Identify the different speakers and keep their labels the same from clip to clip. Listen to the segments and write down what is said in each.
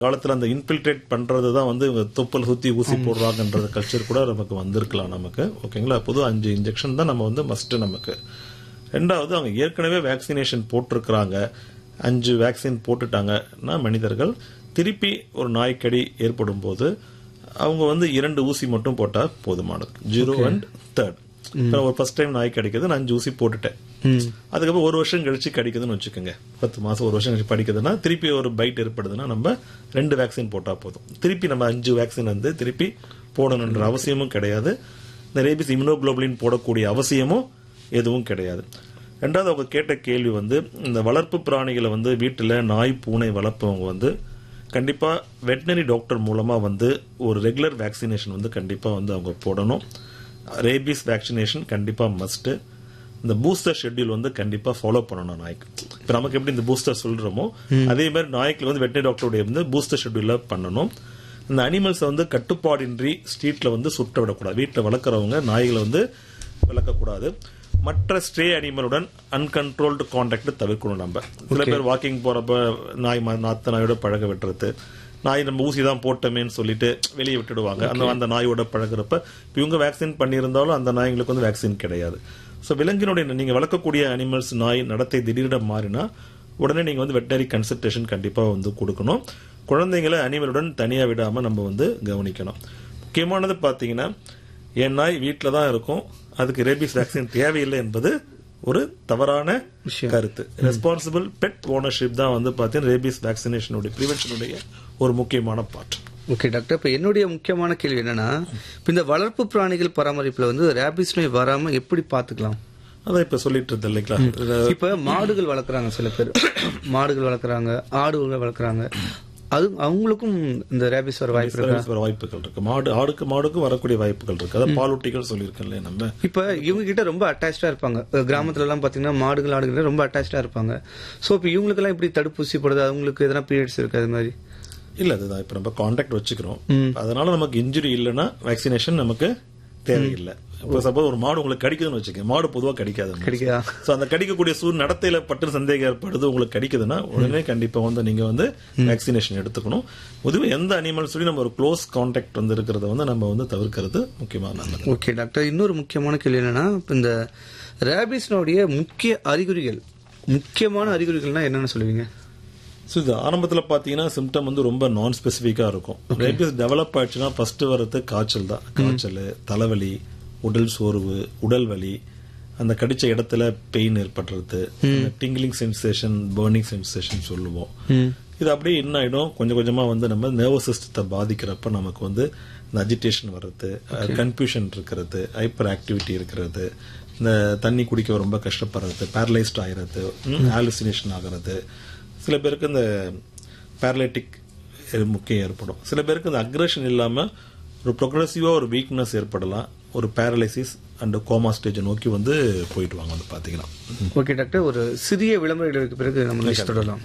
Speaker 1: காலத்துல அந்த இன்ஃபில்ட்ரேட் பண்றது தான் வந்து இவங்க தொப்பல் சுத்தி ஊசி போடுறாங்கன்றது கல்ச்சர் கூட நமக்கு வந்திருக்கலாம் நமக்கு ஓகேங்களா பொதுவா அஞ்சு இன்ஜெக்ஷன் தான் நம்ம வந்து மஸ்ட் நமக்கு ரெண்டாவது அவங்க ஏற்கனவே வேக்சினேஷன் போட்டிருக்கிறாங்க அஞ்சு வேக்சின் போட்டுட்டாங்கன்னா மனிதர்கள் திருப்பி ஒரு நாய்க்கடி ஏற்படும் போது அவங்க வந்து இரண்டு ஊசி மட்டும் போட்டா போதுமானது ஜீரோ அண்ட் தேர்ட் ஒரு ஃபர்ஸ்ட் டைம் நாய் கடிக்குது நான் அஞ்சு ஊசி போட்டுட்டேன் அதுக்கப்புறம் ஒரு வருஷம் கழிச்சு கடிக்குதுன்னு வச்சுக்கோங்க பத்து மாசம் ஒரு வருஷம் கழிச்சு படிக்குதுன்னா திருப்பி ஒரு பைட் ஏற்படுதுன்னா நம்ம ரெண்டு வேக்சின் போட்டா போதும் திருப்பி நம்ம அஞ்சு வேக்சின் வந்து திருப்பி போடணுன்ற அவசியமும் கிடையாது இந்த ரேபிஸ் இம்யூனோகுளோபுலின் போடக்கூடிய அவசியமும் எதுவும் கிடையாது ரெண்டாவது அவங்க கேட்ட கேள்வி வந்து இந்த வளர்ப்பு பிராணிகளை வந்து வீட்டில் நாய் பூனை வளர்ப்பவங்க வந்து கண்டிப்பா வெட்டினரி டாக்டர் மூலமா வந்து ஒரு ரெகுலர் வேக்சினேஷன் வந்து கண்டிப்பா வந்து அவங்க போடணும் ரேபிஸ் வேக்சினேஷன் கண்டிப்பா மஸ்ட் இந்த பூஸ்டர் ஷெட்யூல் வந்து கண்டிப்பா ஃபாலோ பண்ணணும் நாய்க்கு இப்ப நமக்கு எப்படி இந்த பூஸ்டர் சொல்றோமோ அதே மாதிரி நாய்க்கு வந்து வெட்டினரி டாக்டருடைய வந்து பூஸ்டர் ஷெட்யூல பண்ணணும் இந்த அனிமல்ஸை வந்து கட்டுப்பாடின்றி ஸ்ட்ரீட்ல வந்து சுட்ட விடக்கூடாது வீட்டில் வளர்க்குறவங்க நாய்களை வந்து வளர்க்கக்கூடாது மற்ற ஸ்ட்ரே அனிமலுடன் அன்கன்ட்ரோல்டு கான்டாக்ட் தவிர்க்கணும் நம்ம சில பேர் வாக்கிங் போறப்ப நாய் ம- நாத்த நாயோட பழக விட்டுறது நாய் நம்ம ஊசி தான் போட்டோமேன்னு சொல்லிட்டு வெளியே விட்டுடுவாங்க அந்த அந்த நாயோட பழகுறப்ப இப்ப இவங்க வேக்சின் பண்ணியிருந்தாலும் அந்த நாய்ங்களுக்கு வந்து வேக்சின் கிடையாது ஸோ விலங்கினுடைய நீங்க வளர்க்கக்கூடிய அனிமல்ஸ் நாய் நடத்தை திடீரென மாறினா உடனே நீங்க வந்து வெட்டரி கன்சல்டேஷன் கண்டிப்பா வந்து கொடுக்கணும் குழந்தைங்களை அனிமலுடன் தனியா விடாம நம்ம வந்து கவனிக்கணும் முக்கியமானது பாத்தீங்கன்னா என் நாய் வீட்டில் தான் இருக்கும் அதுக்கு ரேபிஸ் வேக்சின் தேவையில்லை என்பது ஒரு தவறான கருத்து ரெஸ்பான்சிபிள் பெட் ஓனர்ஷிப் தான் வந்து பார்த்தீங்கன்னா ரேபிஸ் வேக்சினேஷனுடைய ப்ரிவென்ஷனுடைய ஒரு முக்கியமான பார்ட்
Speaker 2: ஓகே டாக்டர் இப்ப என்னுடைய முக்கியமான கேள்வி என்னன்னா இப்ப இந்த வளர்ப்பு பிராணிகள் பராமரிப்புல வந்து ரேபிஸ் நோய் வராம எப்படி பாத்துக்கலாம்
Speaker 1: அதான் இப்ப சொல்லிட்டு இருந்தேன் இல்லைங்களா
Speaker 2: இப்ப மாடுகள் வளர்க்குறாங்க சில பேர் மாடுகள் வளர்க்குறாங்க ஆடுகள் வளர்க்குறாங்க அது அவங்களுக்கும் இந்த ரேபிஸ் வர வாய்ப்பு இருக்கா
Speaker 1: ரேபிஸ் வர வாய்ப்புகள் இருக்கு மாடு ஆடுக்கு மாடுக்கும் வரக்கூடிய வாய்ப்புகள் இருக்கு அதான் பாலூட்டிகள் சொல்லியிருக்கேன் இல்லையா நம்ம
Speaker 2: இப்ப இவங்க கிட்ட ரொம்ப அட்டாச்சா இருப்பாங்க அஹ் கிராமத்துல எல்லாம் பாத்தீங்கன்னா மாடுகள் ஆடுகள் ரொம்ப அட்டாச்சா இருப்பாங்க சோ இப்ப இவங்களுக்கு எல்லாம் இப்படி தடுப்பூசி போடுறது அவங்களுக்கு எதனா பீரியட்ஸ் இருக்கு அது மாதிரி
Speaker 1: இல்ல அதுதான் இப்ப நம்ம கான்டாக்ட் வச்சுக்கிறோம் அதனால நமக்கு இன்ஜுரி இல்லைன்னா வேக்சினேஷன் நமக்கு தேவையில்லை இப்போ சப்போஸ் ஒரு மாடு உங்களுக்கு கடிக்குதுன்னு வச்சுக்கோங்க மாடு பொதுவா கடிக்காது
Speaker 2: கிடைக்குதா
Speaker 1: சோ அந்த கடிக்கக்கூடிய சூழ் நடத்தையில பட்டு சந்தேகம் ஏற்படுது உங்களுக்கு கடிக்குதுன்னா உடனே கண்டிப்பா வந்து நீங்க வந்து வேக்சினேஷன் எடுத்துக்கணும் பொதுவே எந்த அனிமல் சொல்லி நம்ம ஒரு க்ளோஸ் கான்டாக்ட் வந்து இருக்கிறத வந்து நம்ம வந்து தவிர்க்கிறது முக்கியமான நல்லது
Speaker 2: ஓகே டாக்டர் இன்னொரு முக்கியமான கேள்வி என்னன்னா இப்ப இந்த ரேபிஸ்னுடைய முக்கிய அறிகுறிகள் முக்கியமான அறிகுறிகள்னா என்னன்னு சொல்லுவீங்க
Speaker 1: ஸோ இது ஆரம்பத்தில் பார்த்தீங்கன்னா சிம்டம் வந்து ரொம்ப நான் ஸ்பெசிஃபிக்காக இருக்கும் ரேபிஸ் டெவலப் ஆயிடுச்சுன்னா ஃபர்ஸ்ட் வர்றது காய்ச்சல் தான் காய்ச்சல் தலைவலி உடல் சோர்வு உடல் வலி அந்த கடிச்ச இடத்துல பெயின் ஏற்படுறது டிங்கிலிங் சென்சேஷன் பர்னிங் சென்சேஷன் சொல்லுவோம் இது அப்படியே என்ன ஆயிடும் கொஞ்சம் கொஞ்சமா வந்து நம்ம நர்வஸ் சிஸ்டத்தை பாதிக்கிறப்ப நமக்கு வந்து இந்த அஜிடேஷன் வர்றது கன்ஃபியூஷன் இருக்கிறது ஹைப்பர் ஆக்டிவிட்டி இருக்கிறது இந்த தண்ணி குடிக்க ரொம்ப கஷ்டப்படுறது பேரலைஸ்ட் ஆகிறது ஹாலுசினேஷன் ஆகிறது சில பேருக்கு இந்த பேரலைட்டிக் முக்கியம் ஏற்படும் சில பேருக்கு இந்த அக்ரஷன் இல்லாம ஒரு ப்ரொக்ரெசிவா ஒரு வீக்னஸ் ஏற்படலாம் ஒரு பேரலைசிஸ் அண்ட் கோமா ஸ்டேஜ் நோக்கி வந்து போயிட்டு வாங்க வந்து பாத்தீங்கன்னா
Speaker 2: ஓகே டாக்டர் ஒரு சிறிய விளம்பர இடைவெளிக்கு பிறகு நம்ம next தொடரலாம்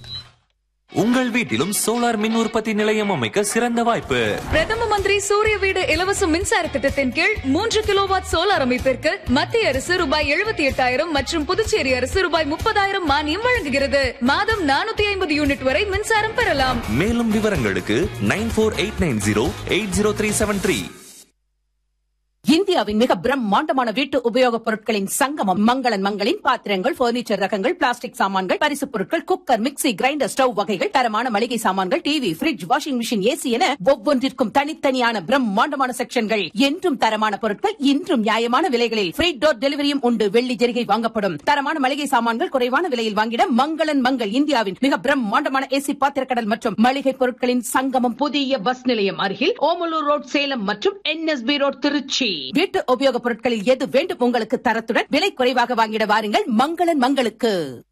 Speaker 3: உங்கள் வீட்டிலும் சோலார் மின் உற்பத்தி நிலையம் அமைக்க சிறந்த வாய்ப்பு
Speaker 4: பிரதம மந்திரி சூரிய வீடு இலவச மின்சார திட்டத்தின் கீழ் மூன்று கிலோவாட் சோலார் அமைப்பிற்கு மத்திய அரசு ரூபாய் எழுபத்தி எட்டாயிரம் மற்றும் புதுச்சேரி அரசு ரூபாய் முப்பதாயிரம் மானியம் வழங்குகிறது மாதம் நானூத்தி ஐம்பது யூனிட் வரை மின்சாரம் பெறலாம்
Speaker 3: மேலும் விவரங்களுக்கு nine four eight nine zero eight zero three seven three
Speaker 5: இந்தியாவின் மிக பிரம்மாண்டமான வீட்டு உபயோகப் பொருட்களின் சங்கமம் மங்களன் மங்களின் பாத்திரங்கள் பர்னிச்சர் ரகங்கள் பிளாஸ்டிக் சாமான்கள் பரிசுப் பொருட்கள் குக்கர் மிக்ஸி கிரைண்டர் ஸ்டவ் வகைகள் தரமான மளிகை சாமான்கள் TV fridge washing machine AC என ஒவ்வொன்றிற்கும் தனித்தனியான பிரம்மாண்டமான செக்ஷன்கள் என்றும் தரமான பொருட்கள் இன்றும் நியாயமான விலைகளில் ஃப்ரீ டோர் டெலிவரியும் உண்டு வெள்ளி ஜெரிகை வாங்கப்படும் தரமான மளிகை சாமான்கள் குறைவான விலையில் வாங்கிட மங்களன் மங்கள் இந்தியாவின் மிக பிரம்மாண்டமான ஏசி பாத்திரக்கடல் மற்றும் மளிகை பொருட்களின் சங்கமம் புதிய பஸ் நிலையம் அருகில் ஓமலூர் ரோட் சேலம் மற்றும் என்எஸ்பி ரோட் திருச்சி வீட்டு உபயோகப் பொருட்களில் எது வேண்டும் உங்களுக்கு தரத்துடன் விலை குறைவாக வாங்கிட வாருங்கள் மங்களன் மங்களுக்கு